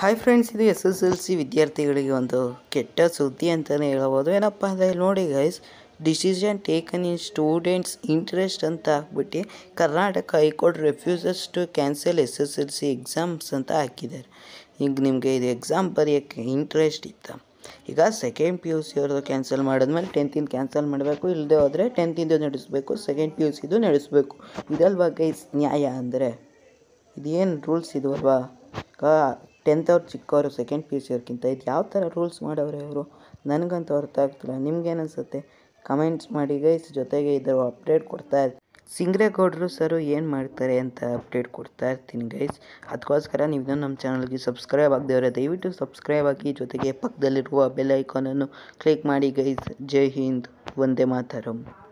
hi friends ಇದು S S L C ವಿದ್ಯಾರ್ಥಿಗಳಿಗೆ ಒಂದು ಕೆಟ್ಟ ಸುದ್ದಿ ಅಂತಲೇ ಹೇಳ್ಬೋದು ಏನಪ್ಪ ಅಂದರೆ ನೋಡಿ guys decision taken in students interest ಅಂತ ಹಾಕ್ಬಿಟ್ಟು Karnataka high court refuses to cancel S S L C exams ಅಂತ ಹಾಕಿದ್ದಾರೆ ಈಗ ನಿಮಗೆ ಇದು ಎಕ್ಸಾಮ್ ಬರೆಯೋಕ್ಕೆ ಇಂಟ್ರೆಸ್ಟ್ ಇತ್ತು ಈಗ ಸೆಕೆಂಡ್ ಪಿ ಯು ಸಿ ಅವ್ರದ್ದು ಕ್ಯಾನ್ಸಲ್ ಮಾಡಿದ್ಮೇಲೆ ಟೆಂತಿಂದ ಕ್ಯಾನ್ಸಲ್ ಮಾಡಬೇಕು ಇಲ್ಲದೆ ಹೋದರೆ ಟೆಂತಿಂದು ನಡೆಸಬೇಕು ಸೆಕೆಂಡ್ ಪಿ ಯು ಸಿದು ನಡೆಸಬೇಕು ಇದಲ್ವಾ ಗೈಸ್ ನ್ಯಾಯ ಅಂದರೆ ಇದೇನು ರೂಲ್ಸ್ ಇದು ಅಲ್ವಾ ಟೆಂತ್ ಅವ್ರು ಚಿಕ್ಕವರು ಸೆಕೆಂಡ್ ಪಿ ಯು ಸಿ ಅವ್ರಿಗಿಂತ ಇದು ಯಾವ ಥರ ರೂಲ್ಸ್ ಮಾಡವ್ರೆ ಅವರು ನನಗಂತೂ ಅರ್ಥ ಆಗ್ತಿಲ್ಲ ನಿಮ್ಗೇನು ಅನಿಸುತ್ತೆ ಕಮೆಂಟ್ಸ್ ಮಾಡಿ ಗೈಸ್ ಜೊತೆಗೆ ಇದರ ಅಪ್ಡೇಟ್ ಕೊಡ್ತಾ ಇರ್ತೀನಿ ಸಿಂಗ್ರೇಗೌಡರು ಸರು ಏನು ಮಾಡ್ತಾರೆ ಅಂತ ಅಪ್ಡೇಟ್ ಕೊಡ್ತಾ ಇರ್ತೀನಿ ಗೈಸ್ ಅದಕ್ಕೋಸ್ಕರ ನೀವು ಇನ್ನೂ ನಮ್ಮ ಚಾನಲ್ಗೆ ಸಬ್ಸ್ಕ್ರೈಬ್ ಆಗದವರೆ ದಯವಿಟ್ಟು ಸಬ್ಸ್ಕ್ರೈಬ್ ಆಗಿ ಜೊತೆಗೆ ಪಕ್ಕದಲ್ಲಿರುವ ಬೆಲ್ ಐಕಾನನ್ನು ಕ್ಲಿಕ್ ಮಾಡಿ ಗೈಸ್ ಜೈ ಹಿಂದ್ ವಂದೇ ಮಾತರಂ